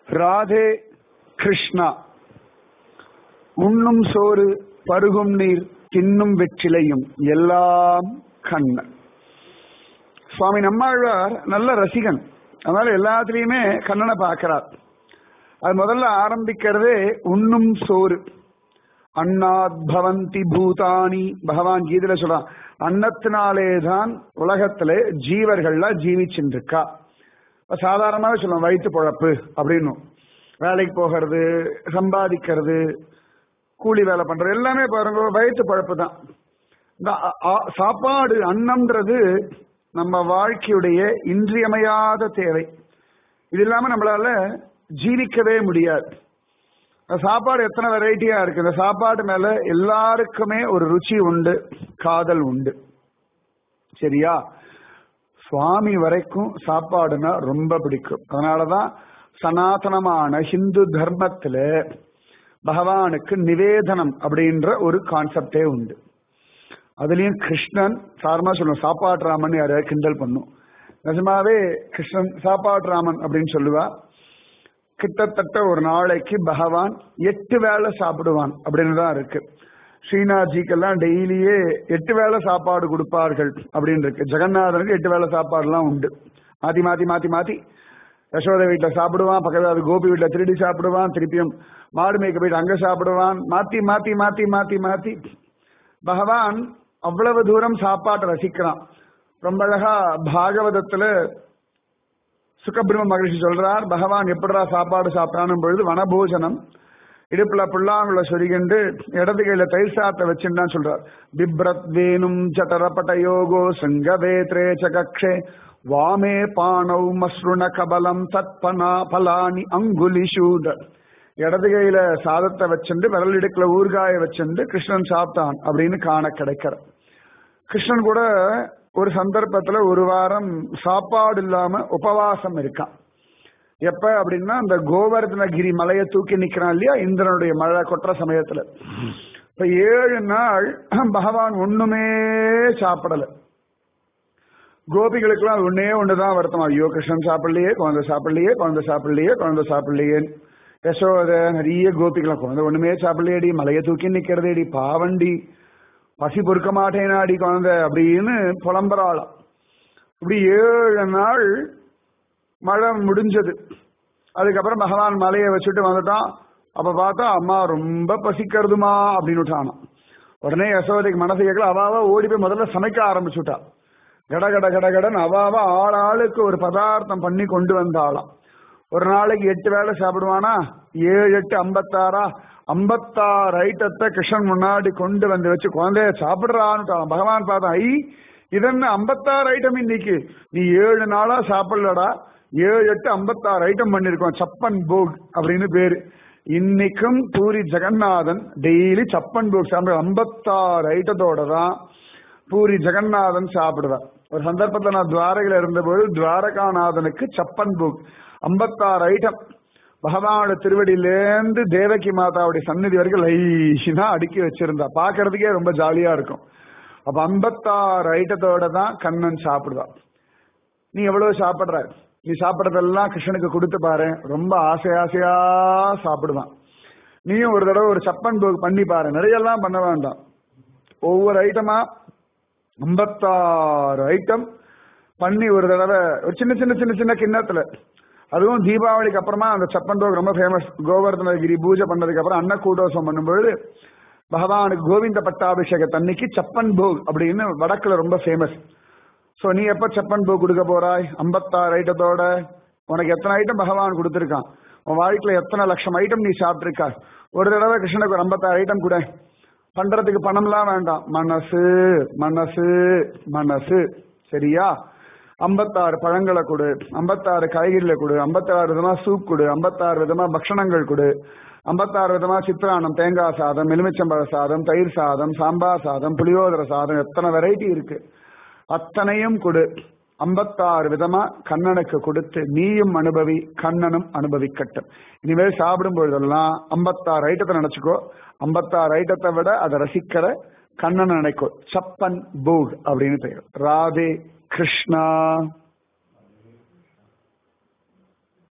ராதே கிருஷ்ணா உண்ணும் சோறு பருகும் நீர் தின்னும் வெற்றிலையும் எல்லாம் கண்ணன் சுவாமி நம்மாழ்வார் நல்ல ரசிகன் அதனால எல்லாத்துலயுமே கண்ணனை பார்க்கிறார் அது முதல்ல ஆரம்பிக்கிறதே உண்ணும் சோறு அன்னாத் பவந்தி பூதானி பகவான் கீதையில சொல்றான் அன்னத்தினாலே தான் உலகத்துல ஜீவர்கள்லாம் ஜீவிச்சுட்டு இருக்கா சாதாரணமாவே சொல்லுவோம் வயிற்று பொழப்பு அப்படின்னும் வேலைக்கு போகிறது சம்பாதிக்கிறது கூலி வேலை பண்றது எல்லாமே பாருங்க வயிற்று பழப்பு தான் இந்த அ- அ- சாப்பாடு அன்னம்ன்றது நம்ம வாழ்க்கையுடைய இன்றியமையாத தேவை இது இல்லாம நம்மளால ஜீவிக்கவே முடியாது இந்த சாப்பாடு எத்தனை வெரைட்டியா இருக்கு இந்த சாப்பாடு மேல எல்லாருக்குமே ஒரு ருச்சி உண்டு காதல் உண்டு சரியா சுவாமி வரைக்கும் சாப்பாடுனா ரொம்ப பிடிக்கும் அதனாலதான் சனாதனமான ஹிந்து தர்மத்துல பகவானுக்கு நிவேதனம் அப்படின்ற ஒரு கான்செப்டே உண்டு அதுலயும் கிருஷ்ணன் சாரமா சொல்லணும் சாப்பாட்டு ராமன் யாரையாவது கிண்டல் பண்ணும் நிஜமாவே கிருஷ்ணன் சாப்பாட்டு ராமன் அப்படின்னு சொல்லுவா கிட்டத்தட்ட ஒரு நாளைக்கு பகவான் எட்டு வேளை சாப்பிடுவான் அப்படின்னு தான் இருக்கு ஸ்ரீநாத்ஜிக்கெல்லாம் டெய்லியே எட்டு வேளை சாப்பாடு கொடுப்பார்கள் அப்படின்னு இருக்கு ஜெகநாதனுக்கு எட்டு வேளை சாப்பாடுலாம் உண்டு மாத்தி மாத்தி மாத்தி மாத்தி யசோத வீட்டுல சாப்பிடுவான் பக்கத்துல அது கோபி வீட்டுல திருடி சாப்பிடுவான் திருப்பியும் மாடு மேய்க்க போயிட்டு அங்க சாப்பிடுவான் மாத்தி மாத்தி மாத்தி மாத்தி மாத்தி பகவான் அவ்வளவு தூரம் சாப்பாட்டை ரசிக்கிறான் ரொம்ப அழகா பாகவதத்துல சுகபிரம மகிழ்ச்சி சொல்றார் பகவான் எப்படிடா சாப்பாடு சாப்பிட்டானும் பொழுது வனபோஜனம் இடுப்புல புல்லாங்குள்ள சொருகிண்டு இடது கையில தயிர் சாத்த வச்சுன்னு சொல்றார் பிப்ரத் வேணும் ஜட்டரபட யோகோ சங்கவேத்ரே சகக்ஷே வாமே பானௌ மஸ்ருண கபலம் தத்பனா பலானி அங்குலிஷூட இடது கையில சாதத்தை வச்சுண்டு விரல் இடுக்குல ஊர்காய வச்சுண்டு கிருஷ்ணன் சாப்பிட்டான் அப்படின்னு காண கிடைக்கிற கிருஷ்ணன் கூட ஒரு சந்தர்ப்பத்துல ஒரு வாரம் சாப்பாடு இல்லாம உபவாசம் இருக்கான் எப்ப அப்படின்னா அந்த கோவர்தனகிரி மலையை தூக்கி நிக்கிறான் இல்லையா இந்திரனுடைய மழை கொட்டுற சமயத்துல இப்ப ஏழு நாள் பகவான் ஒண்ணுமே சாப்பிடல கோபிகளுக்கெல்லாம் அது ஒன்னே ஒண்ணுதான் வருத்தம் ஐயோ கிருஷ்ணன் சாப்பிடலையே குழந்தை சாப்பிடலையே குழந்தை சாப்பிடலையே குழந்தை சாப்பிடலையே யசோத நிறைய கோபிகளை குழந்தை ஒண்ணுமே சாப்பிடலையேடி மலையை தூக்கி நிக்கிறதேடி பாவண்டி பசி பொறுக்க மாட்டேனாடி குழந்தை அப்படின்னு புலம்புறாளாம் இப்படி ஏழு நாள் மழை முடிஞ்சது அதுக்கப்புறம் பகவான் மலையை வச்சுட்டு வந்துட்டான் அப்ப பார்த்தா அம்மா ரொம்ப பசிக்கிறதுமா அப்படின்னு விட்டானாம் உடனே யசோதைக்கு மனசு கேட்கல அவாவா ஓடி போய் முதல்ல சமைக்க ஆரம்பிச்சுட்டா கட கட கட கடன் அவாவா ஆள் ஆளுக்கு ஒரு பதார்த்தம் பண்ணி கொண்டு வந்தாளாம் ஒரு நாளைக்கு எட்டு வேளை சாப்பிடுவானா ஏழு எட்டு ஐம்பத்தாறா ஐம்பத்தாறு ஐட்டத்தை கிருஷ்ணன் முன்னாடி கொண்டு வந்து வச்சு குழந்தைய சாப்பிடுறான்னு பகவான் பார்த்தான் ஐ இதென்ன ஐம்பத்தாறு ஐட்டம் இன்னைக்கு நீ ஏழு நாளா சாப்பிடலடா ஏழு எட்டு ஐம்பத்தாறு ஐட்டம் பண்ணிருக்கோம் சப்பன் போக் அப்படின்னு பேரு இன்னைக்கும் பூரி ஜெகநாதன் டெய்லி சப்பன் போக் சாப்பிட ஐம்பத்தாறு ஐட்டத்தோட தான் பூரி ஜெகநாதன் சாப்பிடுவார் ஒரு சந்தர்ப்பத்தில் நான் துவாரகையில் இருந்தபோது துவாரகாநாதனுக்கு சப்பன் போக் ஐம்பத்தாறு ஐட்டம் பகவானோட திருவடியிலேருந்து தேவகி மாதாவுடைய சந்நிதி வரைக்கும் லைனா அடுக்கி வச்சிருந்தா பாக்குறதுக்கே ரொம்ப ஜாலியா இருக்கும் அப்ப ஐம்பத்தாறு ஐட்டத்தோட தான் கண்ணன் சாப்பிடுவான் நீ எவ்வளவு சாப்பிடுற நீ சாப்பிடறதெல்லாம் கிருஷ்ணனுக்கு கொடுத்து பாரு ரொம்ப ஆசை ஆசையா சாப்பிடுவான் நீயும் ஒரு தடவை ஒரு சப்பன் போக் பண்ணி பாரு நிறைய எல்லாம் பண்ண வேண்டாம் ஒவ்வொரு ஐட்டமா ஐம்பத்தாறு ஐட்டம் பண்ணி ஒரு தடவை ஒரு சின்ன சின்ன சின்ன சின்ன கிண்ணத்துல அதுவும் தீபாவளிக்கு அப்புறமா அந்த சப்பன் போக் ரொம்ப ஃபேமஸ் கோவர்தனகிரி பூஜை பண்ணதுக்கு அப்புறம் அன்னக்கூடோசம் பண்ணும்பொழுது பகவானுக்கு கோவிந்த பட்டாபிஷேக தன்னைக்கு சப்பன் போக் அப்படின்னு வடக்குல ரொம்ப ஃபேமஸ் சோ நீ எப்ப சப்பன் போக் கொடுக்க போறாய் ஐம்பத்தாறு ஐட்டத்தோட உனக்கு எத்தனை ஐட்டம் பகவான் கொடுத்துருக்கான் உன் வாழ்க்கையில எத்தனை லட்சம் ஐட்டம் நீ சாப்பிட்டிருக்கா ஒரு தடவை கிருஷ்ணனுக்கு ஒரு ஐம்பத்தாறு ஐட்டம் கூட பண்றதுக்கு பணம்லாம் வேண்டாம் மனசு மனசு மனசு சரியா ஐம்பத்தாறு பழங்களை கொடு ஐம்பத்தாறு காய்கறிகளை கொடு ஐம்பத்தாறு விதமா சூப் கொடு ஐம்பத்தாறு விதமா பக்ஷணங்கள் கொடு ஐம்பத்தாறு விதமா சித்திரானம் தேங்காய் சாதம் எலுமிச்சம்பழ சாதம் தயிர் சாதம் சாம்பார் சாதம் புளியோதர சாதம் எத்தனை வெரைட்டி இருக்கு அத்தனையும் கொடு ஐம்பத்தாறு விதமா கண்ணனுக்கு கொடுத்து நீயும் அனுபவி கண்ணனும் அனுபவிக்கட்டும் இனிமேல் சாப்பிடும் பொழுதெல்லாம் ஐம்பத்தாறு ஐட்டத்தை நினைச்சுக்கோ ஐம்பத்தாறு ஐட்டத்தை விட அதை ரசிக்கிற கண்ணனை நினைக்கோ சப்பன் போக் அப்படின்னு பெயர் ராதே கிருஷ்ணா